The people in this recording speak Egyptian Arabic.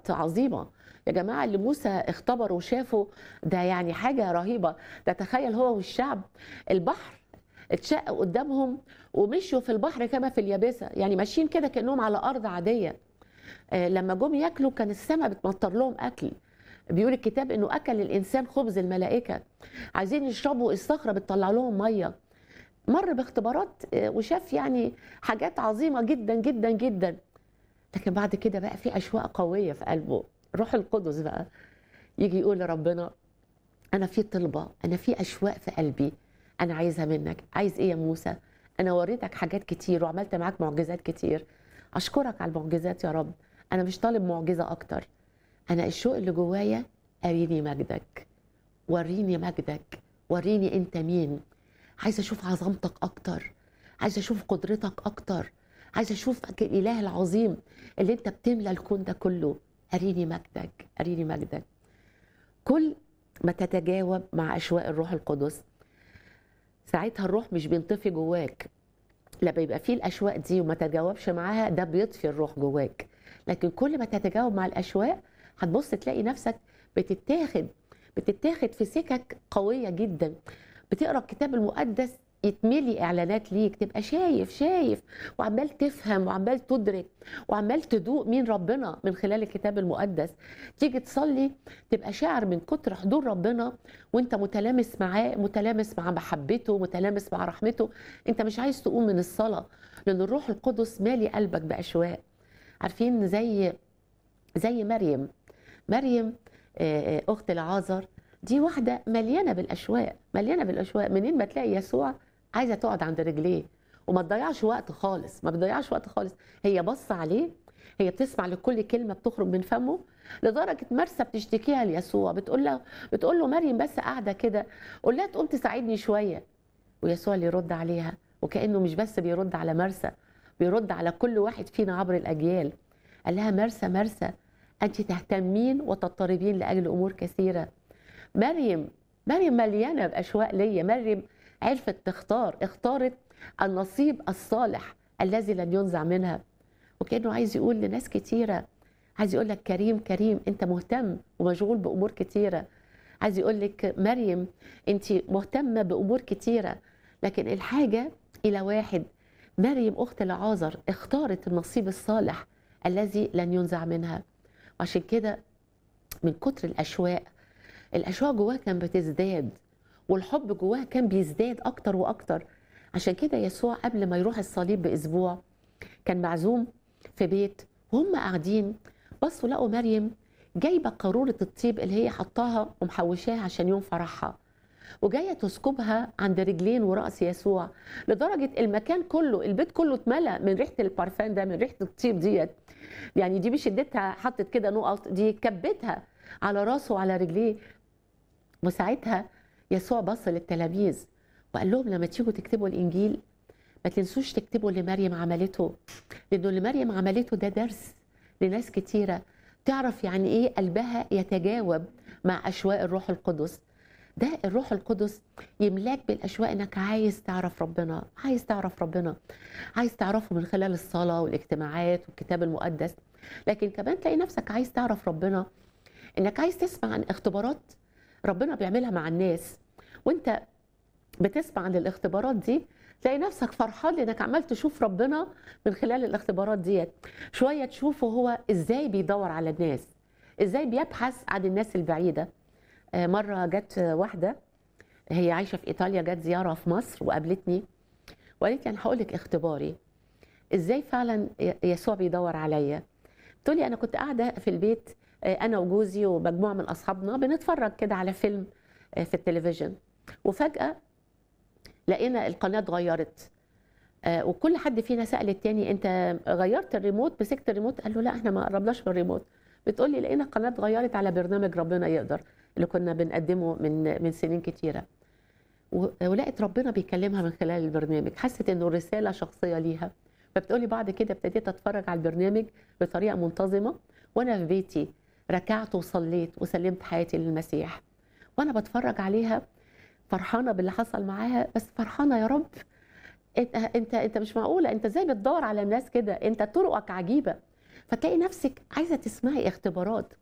اختبارات عظيمه يا جماعه اللي موسى اختبر وشافه ده يعني حاجه رهيبه ده تخيل هو والشعب البحر اتشق قدامهم ومشوا في البحر كما في اليابسه يعني ماشيين كده كانهم على ارض عاديه آه، لما جم ياكلوا كان السماء بتمطر لهم اكل بيقول الكتاب انه اكل الانسان خبز الملائكه عايزين يشربوا الصخره بتطلع لهم ميه مر باختبارات آه، وشاف يعني حاجات عظيمه جدا جدا جدا لكن بعد كده بقى في اشواق قويه في قلبه روح القدس بقى يجي يقول لربنا انا في طلبه انا في اشواق في قلبي انا عايزها منك عايز ايه يا موسى انا وريتك حاجات كتير وعملت معاك معجزات كتير اشكرك على المعجزات يا رب انا مش طالب معجزه اكتر انا الشوق اللي جوايا اريني مجدك وريني مجدك وريني انت مين عايزه اشوف عظمتك اكتر عايزه اشوف قدرتك اكتر عايزه اشوفك الاله العظيم اللي انت بتملى الكون ده كله اريني مجدك اريني مجدك كل ما تتجاوب مع اشواق الروح القدس ساعتها الروح مش بينطفي جواك لما يبقى فيه الاشواق دي وما تتجاوبش معاها ده بيطفي الروح جواك لكن كل ما تتجاوب مع الاشواق هتبص تلاقي نفسك بتتاخد بتتاخد في سكك قويه جدا بتقرا الكتاب المقدس يتملي اعلانات ليك تبقى شايف شايف وعمال تفهم وعمال تدرك وعمال تدوق مين ربنا من خلال الكتاب المقدس تيجي تصلي تبقى شاعر من كتر حضور ربنا وانت متلامس معاه متلامس مع محبته متلامس مع رحمته انت مش عايز تقوم من الصلاه لان الروح القدس مالي قلبك باشواق عارفين زي زي مريم مريم آه، آه، اخت العازر دي واحده مليانه بالاشواق مليانه بالاشواق منين ما تلاقي يسوع عايزه تقعد عند رجليه وما تضيعش وقت خالص ما بتضيعش وقت خالص هي بص عليه هي بتسمع لكل كلمه بتخرج من فمه لدرجه مرسى بتشتكيها ليسوع بتقول له بتقول له مريم بس قاعده كده قول لها تقوم تساعدني شويه ويسوع اللي يرد عليها وكانه مش بس بيرد على مرسى بيرد على كل واحد فينا عبر الاجيال قال لها مرسى مرسى انت تهتمين وتضطربين لاجل امور كثيره مريم مريم مليانه باشواق ليا مريم عرفت تختار اختارت النصيب الصالح الذي لن ينزع منها وكانه عايز يقول لناس كتيره عايز يقول لك كريم كريم انت مهتم ومشغول بامور كتيره عايز يقول لك مريم انت مهتمه بامور كتيره لكن الحاجه الى واحد مريم اخت لعازر اختارت النصيب الصالح الذي لن ينزع منها وعشان كده من كتر الاشواق الاشواق جواها كان بتزداد والحب جواها كان بيزداد اكتر واكتر عشان كده يسوع قبل ما يروح الصليب باسبوع كان معزوم في بيت وهم قاعدين بصوا لقوا مريم جايبه قاروره الطيب اللي هي حطاها ومحوشاها عشان يوم فرحها وجايه تسكبها عند رجلين وراس يسوع لدرجه المكان كله البيت كله اتملى من ريحه البارفان ده من ريحه الطيب ديت يعني دي مش اديتها حطت كده نقط دي كبتها على راسه وعلى رجليه وساعتها يسوع بص للتلاميذ وقال لهم لما تيجوا تكتبوا الانجيل ما تنسوش تكتبوا اللي مريم عملته لانه اللي مريم عملته ده درس لناس كتيره تعرف يعني ايه قلبها يتجاوب مع اشواق الروح القدس ده الروح القدس يملاك بالاشواق انك عايز تعرف ربنا عايز تعرف ربنا عايز تعرفه من خلال الصلاه والاجتماعات والكتاب المقدس لكن كمان تلاقي نفسك عايز تعرف ربنا انك عايز تسمع عن اختبارات ربنا بيعملها مع الناس وانت بتسمع عن الاختبارات دي تلاقي نفسك فرحان لانك عمال تشوف ربنا من خلال الاختبارات ديت شويه تشوفه هو ازاي بيدور على الناس ازاي بيبحث عن الناس البعيده آه، مره جت واحده هي عايشه في ايطاليا جت زياره في مصر وقابلتني وقالت لي انا هقول لك اختباري ازاي فعلا يسوع بيدور عليا تقول لي انا كنت قاعده في البيت آه، انا وجوزي ومجموعه من اصحابنا بنتفرج كده على فيلم آه، في التلفزيون وفجاه لقينا القناه اتغيرت آه، وكل حد فينا سال التاني انت غيرت الريموت مسكت الريموت قال له لا احنا ما قربناش من الريموت بتقول لي لقينا القناه اتغيرت على برنامج ربنا يقدر اللي كنا بنقدمه من من سنين كتيره و- ولقت ربنا بيكلمها من خلال البرنامج حست انه رساله شخصيه ليها فبتقولي بعد كده ابتديت اتفرج على البرنامج بطريقه منتظمه وانا في بيتي ركعت وصليت وسلمت حياتي للمسيح وانا بتفرج عليها فرحانه باللي حصل معاها بس فرحانه يا رب انت انت انت مش معقوله انت ازاي بتدور على الناس كده انت طرقك عجيبه فتلاقي نفسك عايزه تسمعي اختبارات